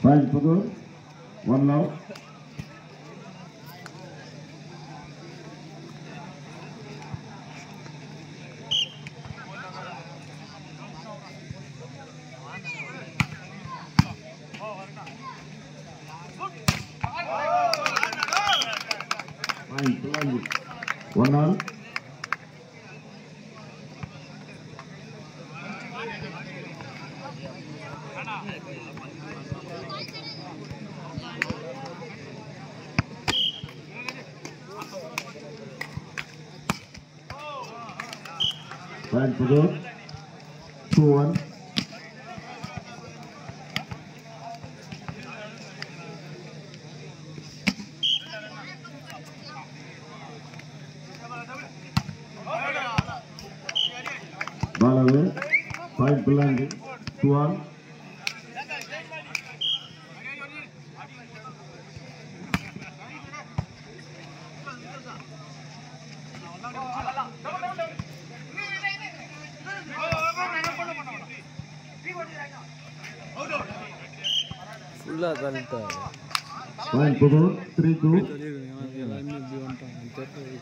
Point Pudur. One love. Point Pulangi. One all. Point Pudur. Two one. Ball away. Point Pulangi. Two all. ஃபுல்லாக தள்ளிட்டாரு Point Pudur. Three two. எல்லாருமே இப்படி வந்துட்டாங்க தெரியல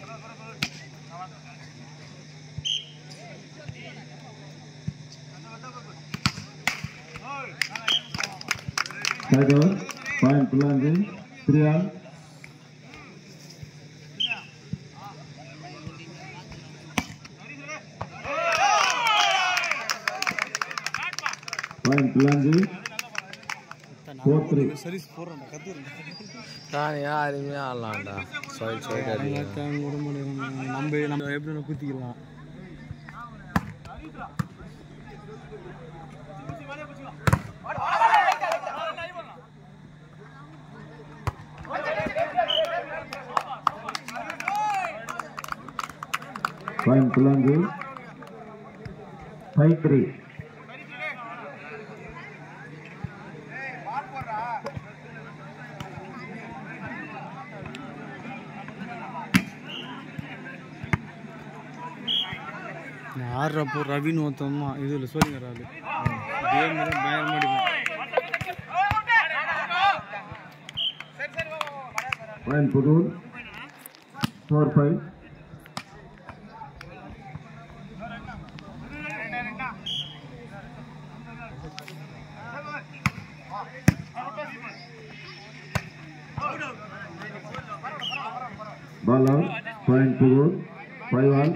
Side over. Point Pulangi. Three all. Point Pulangi. Four three. சரி போடுறேன் கற்றுறேன் நான் யாருமே ஆடலாம்டா சொல்லி சொல்லிட்டு அடிக்கிறேன். கூட முடியும் நம்ம நம்ம எப்படி வேணா குத்திக்கலாம் Point Pulangi. Five three. நான் ஆடுறப்போ ரவின்னு ஒருத்தன் தான் இதில் சொல்லிங்க ராலு இதே மாதிரி பயங்கரமாக அடிப்பேன் Point Pudur. Four five. Ball out. Point Pudur. Five all.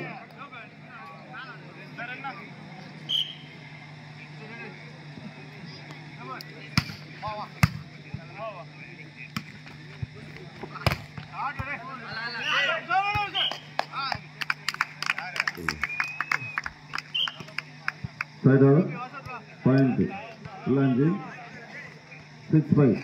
Side over. Point. Pulangi. Six five.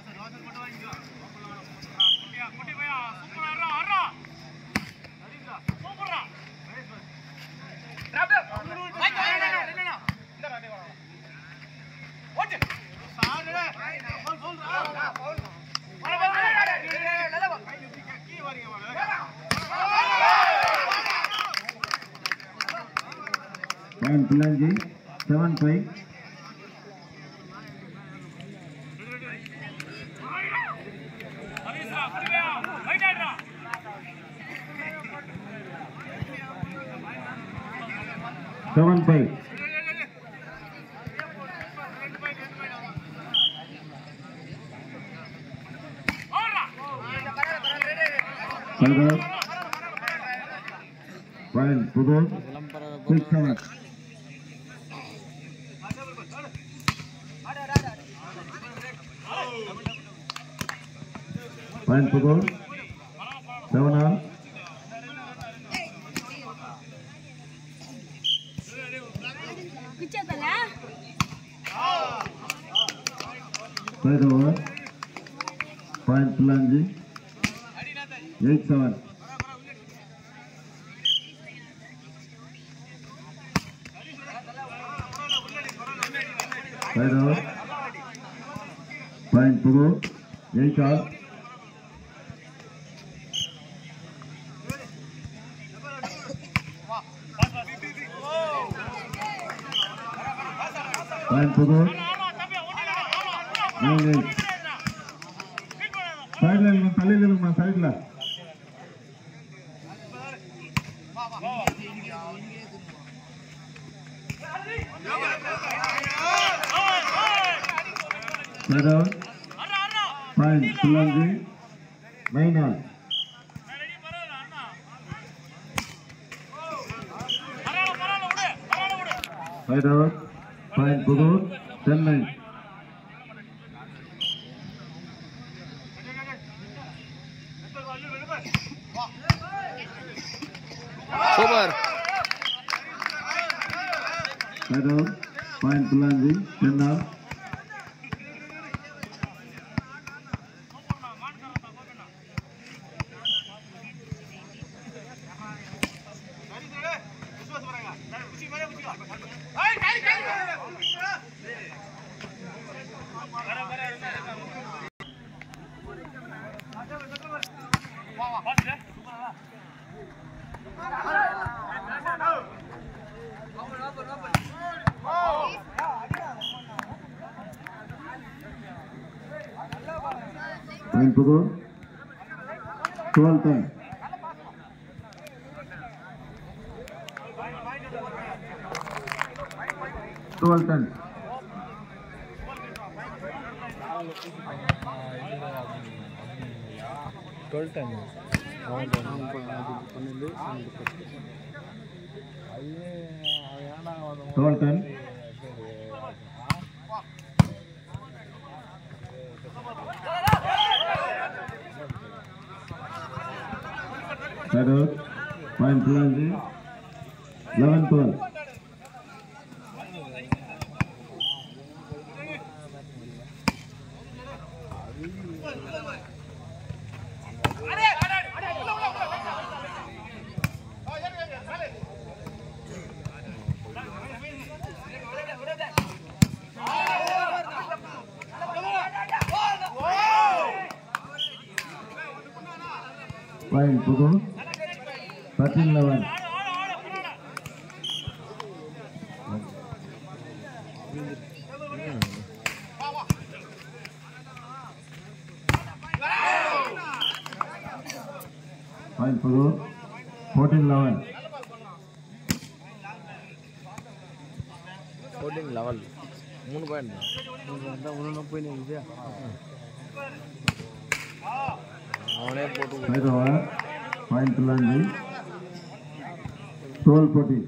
Point Pulangi. Seven five. Seven five. Side over. Point Pudur. இதெல்லாம் பரவாயில்ல Six seven. Point Pudur. Seven all. Side over. Point Pulangi. Eight seven. Side over. Point Pudur. Eight all. Point Pudur. Nine eight சைடில் இருக்குமா தலையில் இருக்குமா சைடில் Seven, point, Sulanji, nine all. Right out, point, Pudur, ten nine. Super Right out, point, Sulanji, ten all. Point, Pudur, twelve ten. Twelve ten. Twelve time பன்னெண்டு Twelve ten. Right out, point, Sulanji, eleven twelve. Point, Pudur, thirteen eleven. Point, Pudur, fourteen eleven. Fourteen level மூணு point ஒன்று போய் நிற்குது அவனே போட்டு Right over, point, Sulanji, twelve fourteen.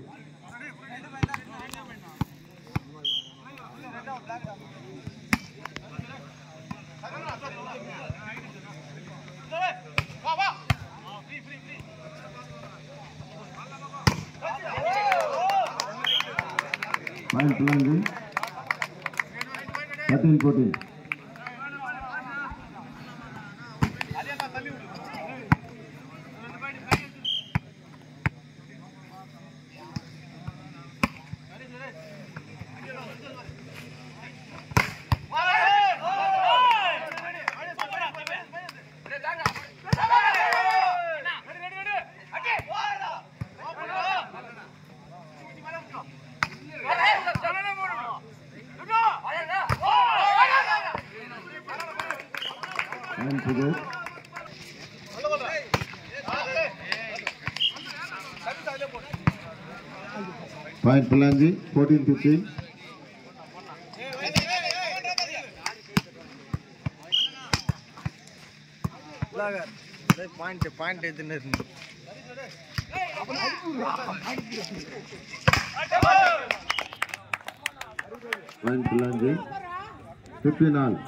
Point, Sulanji, thirteen fourteen. Point, Pudur. Point, Pulanji, fourteen fifteen. Point point எதுன்னு இருந்து Point, Pulanji, fifteen all.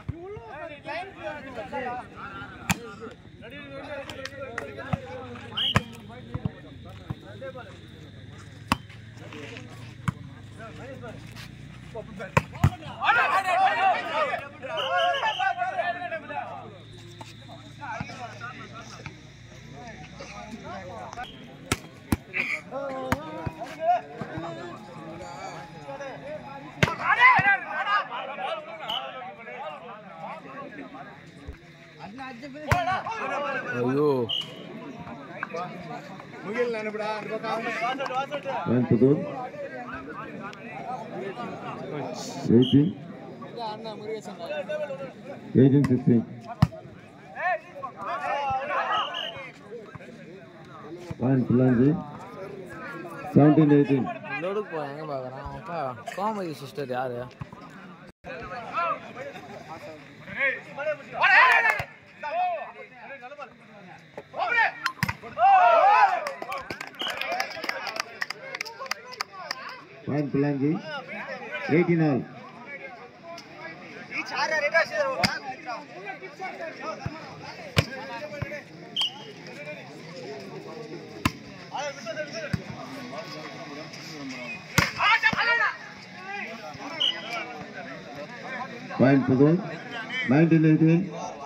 ஐயோ Point, Pudur. Eighteen. Eighteen sixteen point Pilanji seventeen eighteen லோடுக்கு போ எங்கே பார்க்குறான் அப்பா கோமதி சிஸ்டர் யாரு point Pilanji eighteen all point Pudur nineteen eighteen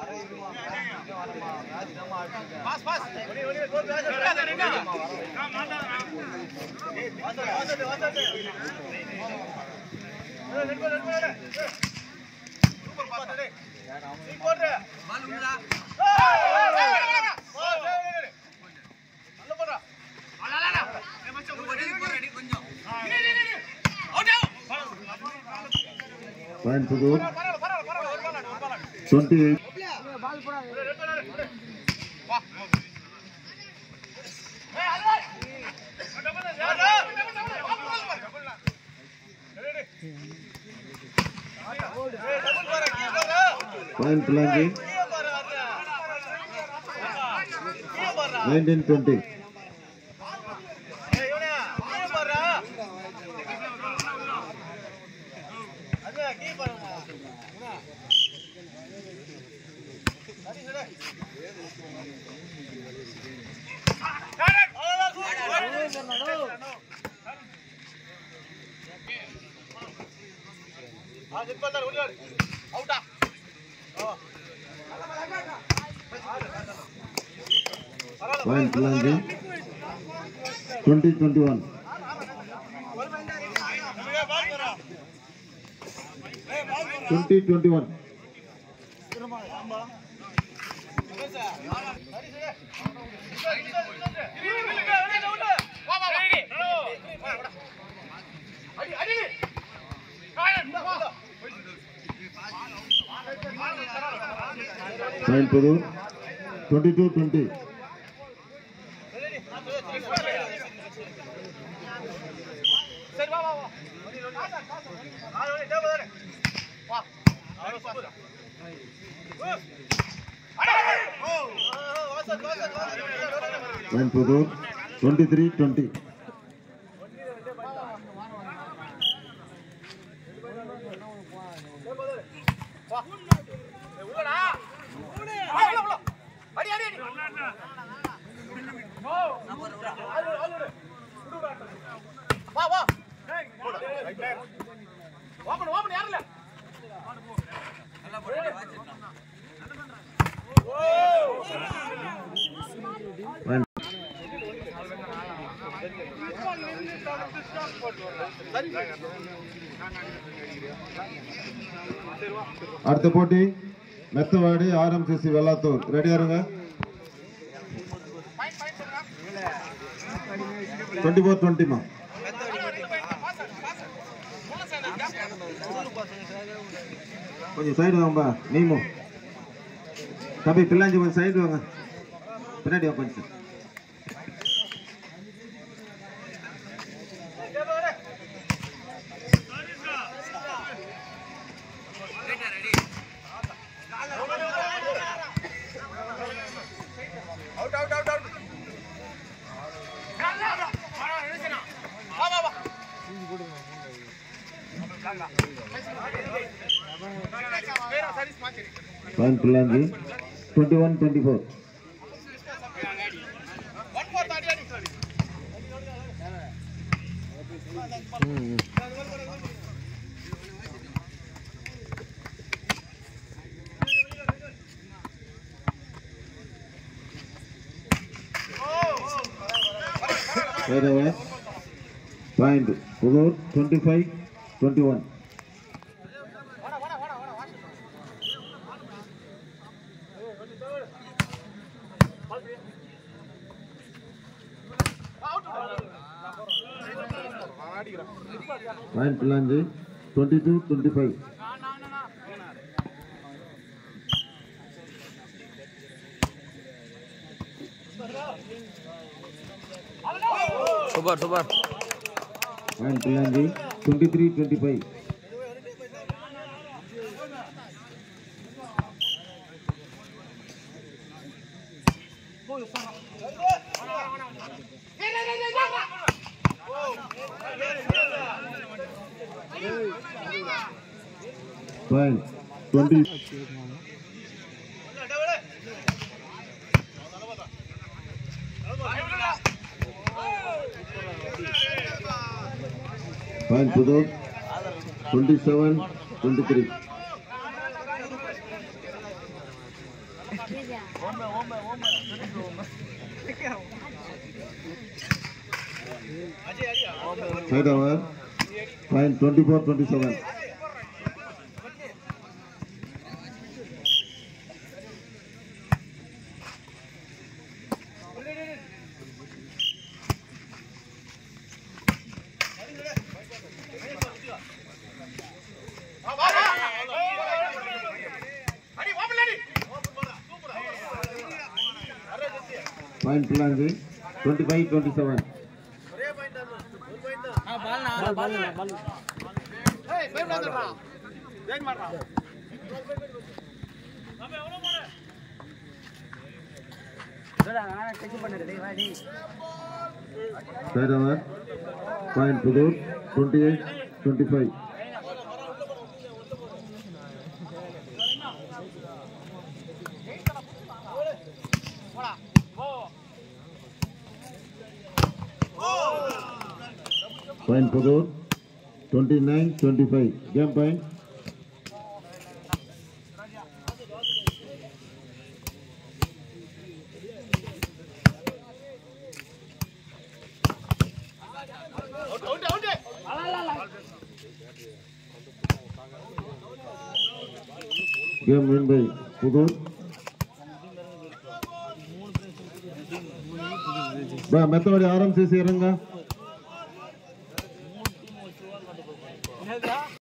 point Pudur twenty eight point Pilanji nineteen twenty point Pilanji twenty twenty one twenty twenty one point Pudur twenty two twenty point Pudur twenty three twenty point அடுத்த போட்டி மெத்தவாடி ஆர்எம்சிசி வெள்ளாத்தூர் ரெடியா இருங்க டுவெண்ட்டி ஃபோர் டுவெண்ட்டிமா கொஞ்சம் side வாங்கப்பா Nemo தம்பி பிள்ளாஞ்சி கொஞ்சம் side வாங்க பின்னாடி வா கொஞ்சம் point Pilanji twenty one twenty four Right away. Point. Pudur 25, 21. Point Pilanji 22, 25. Super super point Pilanji twenty three twenty five point twenty point Pudur twenty seven twenty three side over point twenty four twenty seven point Pilanji twenty five twenty seven side over point Pudur twenty eight twenty five point Pudur twenty nine twenty five game point game win by Pudur பா மெத்தபடி ஆரம்பிச்சு இறங்க